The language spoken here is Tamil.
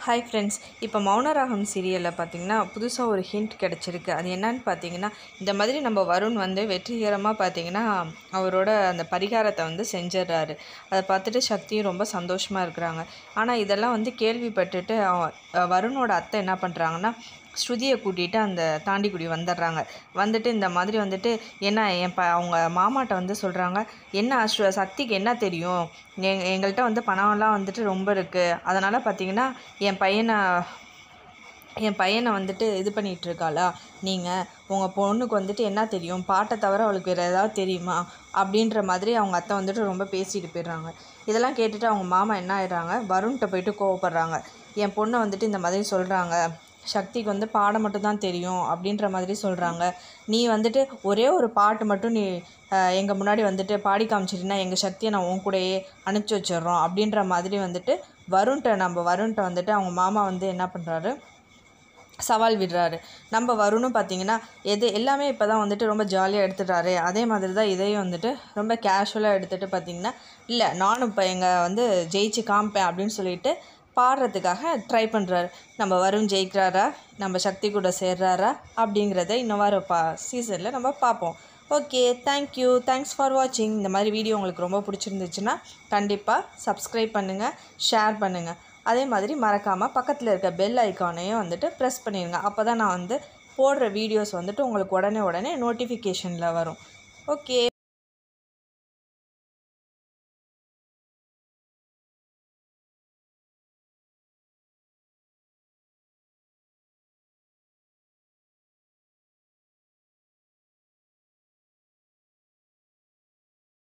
ஹாய் ஃப்ரெண்ட்ஸ் இப்போ மௌனராகம் சீரியலில் பார்த்தீங்கன்னா புதுசாக ஒரு ஹிண்ட் கிடச்சிருக்கு அது என்னன்னு பார்த்தீங்கன்னா இந்த மாதிரி நம்ம வருண் வந்து வெற்றிகரமாக பார்த்தீங்கன்னா அவரோட அந்த பரிகாரத்தை வந்து செஞ்சிடுறாரு அதை பார்த்துட்டு சக்தியும் ரொம்ப சந்தோஷமாக இருக்கிறாங்க ஆனால் இதெல்லாம் வந்து கேள்விப்பட்டுட்டு அவ- வருணோட அத்தை என்ன பண்ணுறாங்கன்னா ஸ்ருதியை கூட்டிகிட்டு அந்த தாண்டிக்குடி வந்துடுறாங்க வந்துட்டு இந்த மாதிரி வந்துட்டு என்ன என் ப அவங்க மாமாட்ட வந்து சொல்கிறாங்க என்ன ஸ்ரு சக்திக்கு என்ன தெரியும் எங் எங்கள்கிட்ட வந்து பணம்லாம் வந்துட்டு ரொம்ப இருக்குது அதனால் பார்த்தீங்கன்னா என் பையனை என் பையனை வந்துட்டு இது பண்ணிகிட்டு இருக்காளா நீங்கள் உங்கள் பொண்ணுக்கு வந்துட்டு என்ன தெரியும் பாட்டை தவிர அவளுக்கு வேறு ஏதாவது தெரியுமா அப்படின்ற மாதிரி அவங்க அத்தை வந்துட்டு ரொம்ப பேசிட்டு போயிடுறாங்க இதெல்லாம் கேட்டுட்டு அவங்க மாமா என்ன ஆயிடுறாங்க வருண்கிட்ட போயிட்டு கோவப்படுறாங்க என் பொண்ணை வந்துட்டு இந்த மாதிரி சொல்கிறாங்க சக்திக்கு வந்து பாடம் மட்டும்தான் தெரியும் அப்படின்ற மாதிரி சொல்கிறாங்க நீ வந்துட்டு ஒரே ஒரு பாட்டு மட்டும் நீ எங்கள் முன்னாடி வந்துட்டு பாடி காமிச்சிட்டினா எங்கள் சக்தியை நான் உன் கூடயே அனுப்பிச்சி வச்சிடுறோம் அப்படின்ற மாதிரி வந்துட்டு வருண்கிட்ட நம்ம வருண்கிட்ட வந்துட்டு அவங்க மாமா வந்து என்ன பண்ணுறாரு சவால் விடுறாரு நம்ம வருணும் பார்த்தீங்கன்னா எது எல்லாமே இப்போ தான் வந்துட்டு ரொம்ப ஜாலியாக எடுத்துட்டாரு அதே மாதிரி தான் இதையும் வந்துட்டு ரொம்ப கேஷுவலாக எடுத்துகிட்டு பார்த்தீங்கன்னா இல்லை நானும் இப்போ எங்கள் வந்து ஜெயிச்சு காமிப்பேன் அப்படின்னு சொல்லிட்டு பாடுறதுக்காக ட்ரை பண்ணுறாரு நம்ம வருண் ஜெயிக்கிறாரா நம்ம சக்தி கூட சேர்றாரா அப்படிங்கிறத இன்னும் வர பா சீசனில் நம்ம பார்ப்போம் ஓகே தேங்க்யூ தேங்க்ஸ் ஃபார் வாட்சிங் இந்த மாதிரி வீடியோ உங்களுக்கு ரொம்ப பிடிச்சிருந்துச்சுன்னா கண்டிப்பாக சப்ஸ்கிரைப் பண்ணுங்கள் ஷேர் பண்ணுங்கள் அதே மாதிரி மறக்காமல் பக்கத்தில் இருக்க பெல் ஐக்கானையும் வந்துட்டு ப்ரெஸ் பண்ணிடுங்க அப்போ தான் நான் வந்து போடுற வீடியோஸ் வந்துட்டு உங்களுக்கு உடனே உடனே நோட்டிஃபிகேஷனில் வரும் ஓகே